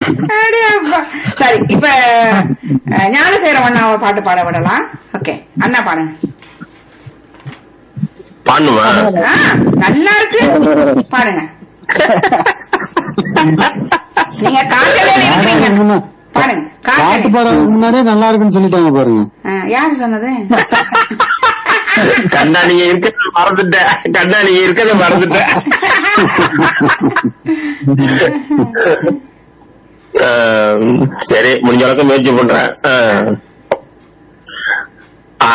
அடே அப்பா. சரி இப்ப அஹ், ஞானசேகரம் அண்ணாவை பாட்டு பாட விடலாம் ஓகே அண்ணா பாடுங்க பாடணுமா ஆ, நல்லா இருக்கு பாருங்க நீங்க காக்கலே இருக்கிறீங்க பாருங்க பாட்டு காக்கலே பாடுறதுக்கு முன்னாடியே நல்லா இருக்குன்னு சொல்லிட்டாங்க பாருங்க ஆ, யாரு சொன்னது கண்ணா நீங்க இருக்கிறத மறந்துட்டேன் கண்ணா நீங்க இருக்கிறத மறந்துட்டேன் ஆஹ், சரி முடிஞ்ச அளவுக்கு முயற்சி பண்றேன் ஆஹ். ஆ,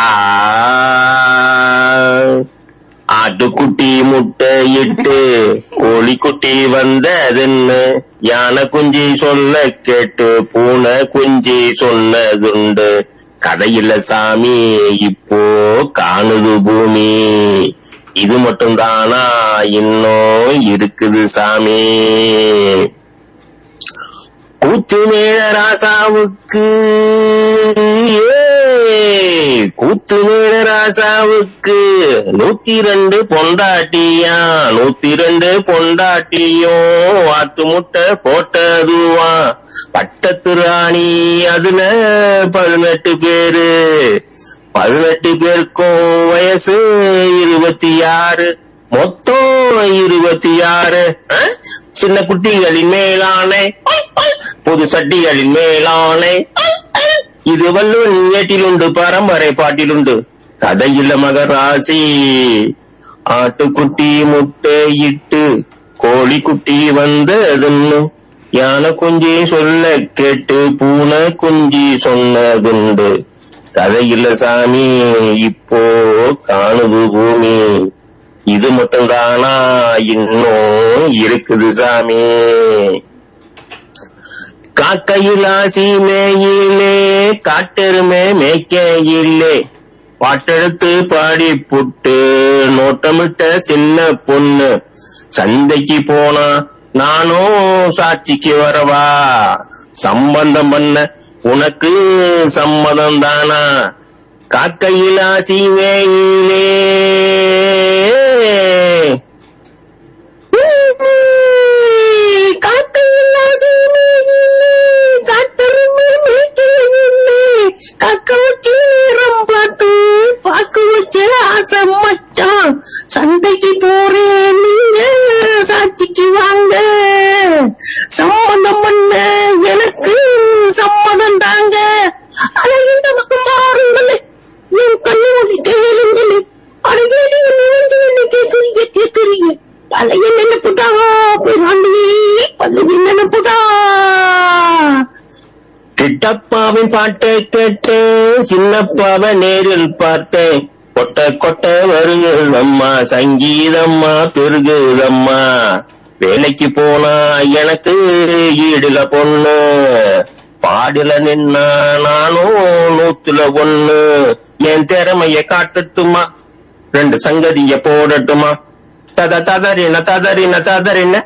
ஆட்டுக்குட்டி முட்டை இட்டு கோழிக்குட்டி வந்ததுன்னு யானை குஞ்சி சொல்ல கேட்டு பூனை குஞ்சி சொன்னதுண்டு கதையில சாமி இப்போ காணுது பூமி இது மட்டும் தானா இன்னும் இருக்குது சாமி கூத்து மேல ராசாவுக்கு ஏ, கூத்து மேல ராசாவுக்கு நூத்தி ரெண்டு பொண்டாட்டியா நூத்தி ரெண்டு பொண்டாட்டியும் வாத்து முட்டை போட்டதுவா பட்டத்து ராணி அதுல பதினெட்டு பேரு பதினெட்டு பேருக்கும் வயசு இருபத்தி ஆறு மொத்தம் இருபத்தி ஆறு அஹ்? சின்ன குட்டிகளின் மேலானே புது சட்டிகளின் மேலானே இது வல்லுவன் ஏட்டிலுண்டு பரம்பரை பாட்டிலுண்டு கதையில மகராசி ஆட்டுக்குட்டி முட்டை இட்டு கோழி குட்டி வந்ததுன்னு யானை குஞ்சி சொல்ல கேட்டு பூனை குஞ்சி சொன்னதுண்டு கதையில சாமி இப்போ காணுது பூமி இது மட்டும் தானா இன்னும் இருக்குது சாமி காக்கையில் ஆசி மேயிலே காட்டெருமே மேய்க்கையிலே பாட்டெடுத்து பாடி புட்டு நோட்டமிட்ட சின்ன பொண்ணு சந்தைக்கு போனா நானும் சாட்சிக்கு வரவா சம்பந்தம் பண்ண உனக்கு சம்மதம் தானா காக்கையில் ஆசி மேயிலே காக்கையில் ஆசி மேயிலே காட்டெருமே மேய்க்கையிலே காக்க வச்சு நேரம் பார்த்து பாக்கு வச்ச ஆசை மச்சான் சந்தைக்கு போறேன் நீங்க சாட்சிக்கு வாங்க சம்மதம் பண்ண எனக்கு சம்மதம் தாங்க ஆனா இந்த பக்கம் மாறுங்களே என் கண்ணு ஒளி கேளுங்களே அழகேடி வந்து என்ன கேட்குறீங்க கேட்குறீங்க பழைய நினைப்புட்டா பேராண்டி பழைய நினைப்புட்டா கிட்டப்பாவின் பாட்டை கேட்டு சின்னப்பாவை நேரில் பார்த்தேன் கொட்ட கொட்ட வருகுதம்மா சங்கீதம்மா பெருகுதம்மா வேலைக்கு போனா எனக்கு ஈடுல பொண்ணு பாடுல நின்னா நானும் நூத்துல ஒண்ணு என் திறமைய காட்டட்டுமா ரெண்டு சங்கதிய போடட்டுமா தத ததறின ததறின ததறின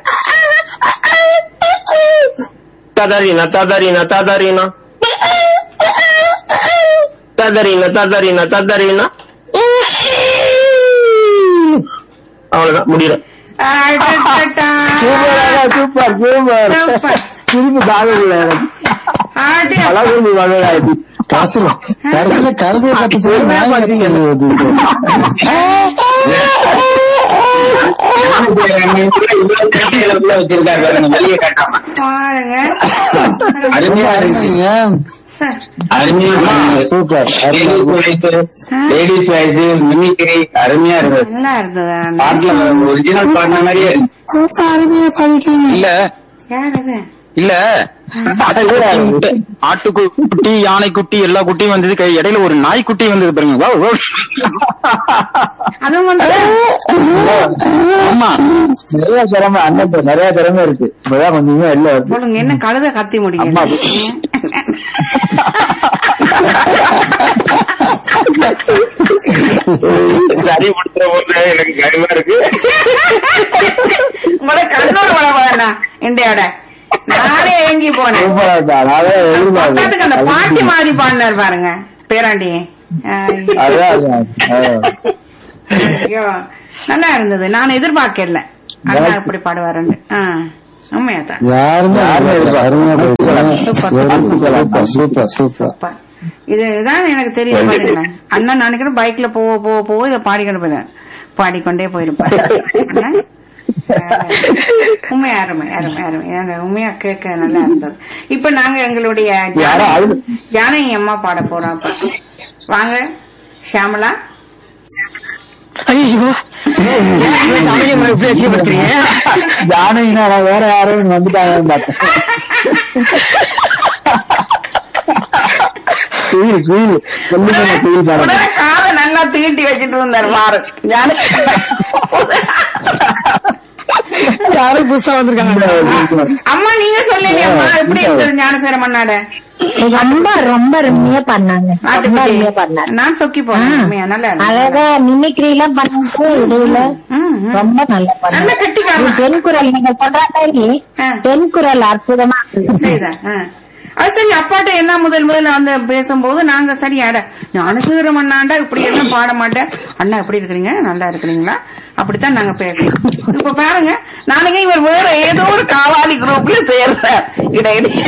ததறின ததறின ததறின ததறின ததறின ததறின அவ்வளவுதான் முடியல அடடடா. Super super super. திருப்பி தாகல எனக்கு அடே. அழகு வகையாச்சு கடைசியில கடைசியில கருதையை கட்டு வச்சிருக்காரு வெளியே கட்டாம பாருங்க அருமையா இருக்கு சார், அருமையா சூப்பர் லேடிஸ் வாய்ஸ் மிமிக்ரி அருமையா இருக்கு நல்லா இருந்தது அந்த- பாட்டுல ஒரிஜினல் பாடின மாதிரியே இருக்கு. இல்ல யார் அது இல்ல ஆட்டுக்குட்டி யானைக்குட்டி எல்லா குட்டியும் வந்தது கை இடையில ஒரு நாய்க்குட்டி வந்தது பாருங்க வா, வா. அதுவும் வந்து ஆமா நிறைய திறமை அண்ணன் நிறைய திறமை இருக்கு இப்பதான் கொஞ்சம் இல்ல போடுங்க என்ன கழுத கத்தி முடியும் அம்மா. சரி கொடுத்த போது எனக்கு கருமா இருக்கு உங்களோட கண்ணூர் வள வேணா இந்தியாவோட நானே ஏங்கி போனேன் சூப்பரா இருக்கா அதாவது பக்கத்துக்கு அந்த பாட்டி மாதிரி பாடினார் பாருங்க பேராண்டி அதான் அதான். ஆ. ஐயோ நல்லா இருந்தது நான் எதிர்பார்க்கல அண்ணா இப்படி பாடுவாருன்னு ஆ உண்மையா தான் யாருமே யாருமே அருமையா போயிடுச்சு சூப்பர் சூப்பர் சூப்பர் சூப்பர் அப்பா, இதுதான் எனக்கு தெரியும் நன்றி. பாருங்களேன் அண்ணன் நினைக்கிறேன் பைக்ல போக போக போக இதை பாடிக்கொண்டு போயிருந்தேன் பாடிக்கொண்டே போயிருப்பாரு உண்மையா அருமை அருமை அருமை எனக்கு உண்மையா கேட்க நல்லா இருந்தது இப்ப நாங்க எங்களுடைய யாரோ ஜானகி- அழுது- ஜானகி அம்மா பாட போறோம் அப்ப வாங்க ஷியாமலா ஐயோ தமிழ் எப்படி வச்சுக்கப்படுறீங்க ஜானகினா நான் வேற யாரும் வந்துட்டாங்கன்னு பார்த்தேன் குயில் குயில் சொல்லுங்க குயில் பாருங்க உடனே காதை நல்லா தீட்டி வச்சுட்டு இருந்தாரு மாறு ஜானகி யாரும் புதுசா வந்திருக்காங்க அம்மா நீங்க சொல்லலையே அம்மா எப்படி இருந்தது ஞானசேர மன்னாட ரொம்ப ரொம்ப அருமையா பண்ணாங்க ரொம்ப அருமையா பண்ணாங்க நான் சொக்கி போனேன் உண்மையா, நல்லா இருந்தது. அழகா மிமிக்ரி எல்லாம் பண்ணிட்டு இடையில ம், ம். ரொம்ப நல்லா நல்ல பண்ணாங்க கெட்டிக்காரமா. இது பெண் குரல் நீங்க சொல்ற மாதிரி ஆ. பெண் குரல் அற்புதமா இருந்தது. சரிதான் ஆ. அது சரி அப்பாட்ட என்ன முதல் முதல்ல வந்து பேசும்போது நாங்க சரி அட ஞானசேகரம் அண்ணாண்டா இப்படி எல்லாம் பாட மாட்டேன் அண்ணா எப்படி இருக்கிறீங்க நல்லா இருக்கிறீங்களா அப்படித்தான் நாங்க பேசுறோம் இப்ப பாருங்க நாளைக்கு இவர் வேற ஏதோ ஒரு காவாலி குரூப்ல சேர்றார் இடையிடையே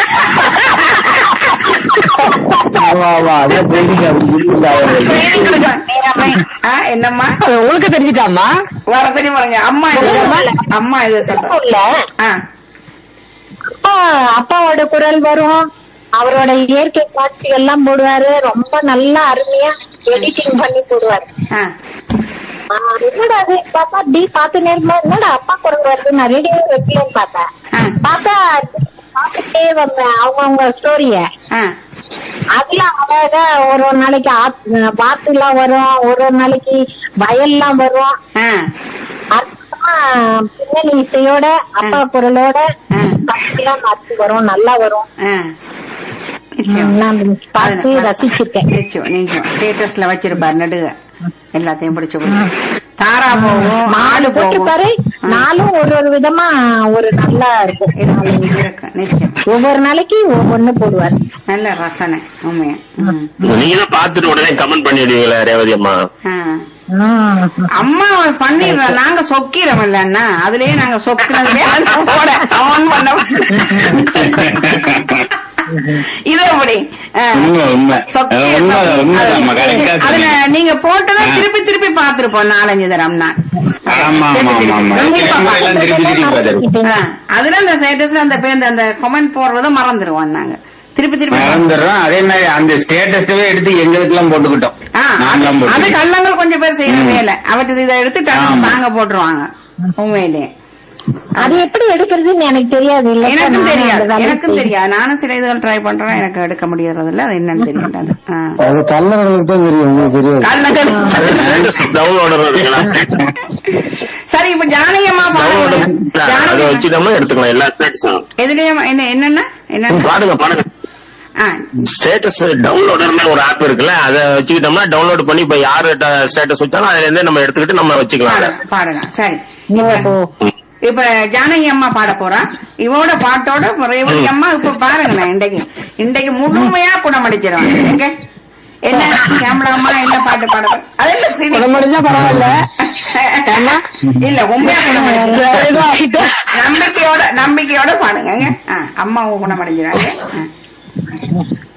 ஆமா ஆமா அதான் தெரியுங்க Training கொடுக்க- ஆ, என்னம்மா அது உங்களுக்கு தெரிஞ்சுட்டாமா வர தெரியுமாங்க அம்மா இது அம்மா இது சொல்றேன் இல்ல ஆ அப்பா அப்பாவோட குரல் வரும் அவரோட இயற்கை காட்சி எல்லாம் போடுவாரு ரொம்ப நல்லா அருமையா எடிட்டிங் பண்ணி போடுவாரு ஆ ஆ, என்னடா அது பார்த்தா டி பார்த்து நேரமா என்னடா அப்பா குரல் வருது நான் ரேடியோ வைக்கலன்னு பார்த்தேன் ஆ. பார்த்தா பார்த்துட்டே வந்தேன் அவங்க அவங்க ஸ்டோரிய ஆ அதுல அழகா ஒரு ஒரு நாளைக்கு ஆத்- வாத்துலாம் வரும் ஒரு ஒரு நாளைக்கு வயல்லாம் வரும் ஆ அற்புதமா பின்னணி இசையோட அப்பா குரலோட ஆ. காட்சியெல்லாம் மாத்தி வரும் நல்லா வரும் ஆ நிச்சயம். நான் பார்த்து அதுல- ரசிச்சிருக்கேன் நிச்சயம் நிச்சயம் ஸ்டேட்டஸ்ல வச்சிருப்பாரு நடுக எல்லாத்தையும் பிடிச்சு பிடிச்சு. தாரா போகும் நாலு ஆடு போகும் போட்டுப்பாரு நாளும் ஒரு ஒரு விதமா ஒரு நல்லா இருக்கும் இருக்கு, இருக்கு நிச்சயம் ஒவ்வொரு நாளைக்கு ஒவ்வொன்னு போடுவார் நல்ல ரசனை உண்மையா ம். நீங்க தான் பாத்துட்டு உடனே கமெண்ட் பண்ணிடுவீங்களா ரேவதி அம்மா ஆ. அம்மா பண்ணிடுறோம் நாங்க சொக்கிறோம் இல்லன்னா அதுலயே நாங்க சொக்கிறதுலயே அதை போட அவன் பண்ண இது எப்படி ஆ. உண்மை, உண்மை. சொக்கி அது உண்மை, சொக்கி. உண்மை தான்மா, correct ஆ அதுல சொன்னீங்க. நீங்க போட்டதை ஆ. திருப்பி திருப்பி பார்த்திருப்போம் நாலஞ்சு தரம் நான் ஆமா ஆமா ஆமா ஆமா கண்டிப்பா எல்லாம் திருப்பி திருப்பி பார்த்திருக்கோம். ஆ, அதுல அந்த ஸ்டேட்டஸ்ல அந்த பேர் அந்த கமெண்ட் போடுறத மறந்துருவோம் நாங்க திருப்பி திருப்பி மறந்துடுறோம் அதே மாதிரி அந்த ஸ்டேட்டஸவே எடுத்து எங்களுக்கு எல்லாம் போட்டுக்கிட்டோம் ஆ, நாங்களாம் அது- அது போட்டு கள்ளங்கள் கொஞ்சம் பேர் செய்யற ம். வேலை அவற்றை இதை எடுத்து டக்குனு ஆமா. தாங்க போட்டுருவாங்க உண்மையிலேயே அது எப்படி எடுக்கிறதுன்னு எனக்கு தெரியாது இல்ல எனக்கும் தெரியாது எனக்கும் தெரியாது நானும் சில இதுகள் ட்ரை பண்றேன் எனக்கு எடுக்க முடியறது இல்ல அது என்னன்னு தெரியல ஆ. அது கல்லறங்களுக்கு தான் தெரியும் உங்களுக்கு தெரியாது கள்ளங்கள் டவுன்லோடர் இருக்குங்களா சரி இப்ப ஜானகியம்மா டவுன்லோடர் பாடுங்க அதை ஜானகி வச்சுட்டோம்னா எடுத்துக்கலாம் எல்லா ஸ்டேட்டஸும் எதுலயும் என்ன என்னன்னா என்ன பாடுங்க பாடுங்க ஆ, ஸ்டேட்டஸ் டவுன்லோடர்னு ஒரு ஆப் இருக்குல்ல அதை வச்சுக்கிட்டோம்னா டவுன்லோட் பண்ணி இப்ப யாரு ஸ்டேட்டஸ் வச்சாலும் அதுல இருந்தே நம்ம எடுத்துக்கிட்டு நம்ம வச்சுக்கலாம் அதை. பாடு- பாடலாம் சரி இப்ப- இப்ப ஜானகி அம்மா பாட போறா இவோட பாட்டோட ரேவதி அம்மா இப்ப பாருங்களேன் இன்றைக்கு இன்றைக்கு முழுமையா குணமடிச்சிடும் எங்க என்ன கேமரா அம்மா என்ன பாட்டு பாட போறா? அது இல்ல சரி. குணமடைஞ்சா பரவாயில்ல இல்ல உண்மையா குணமடைச்சு நம்பிக்கையோட நம்பிக்கையோட பாடுங்க ஆ, அம்மாவும் குணமடைஞ்சிடாங்க ஆ.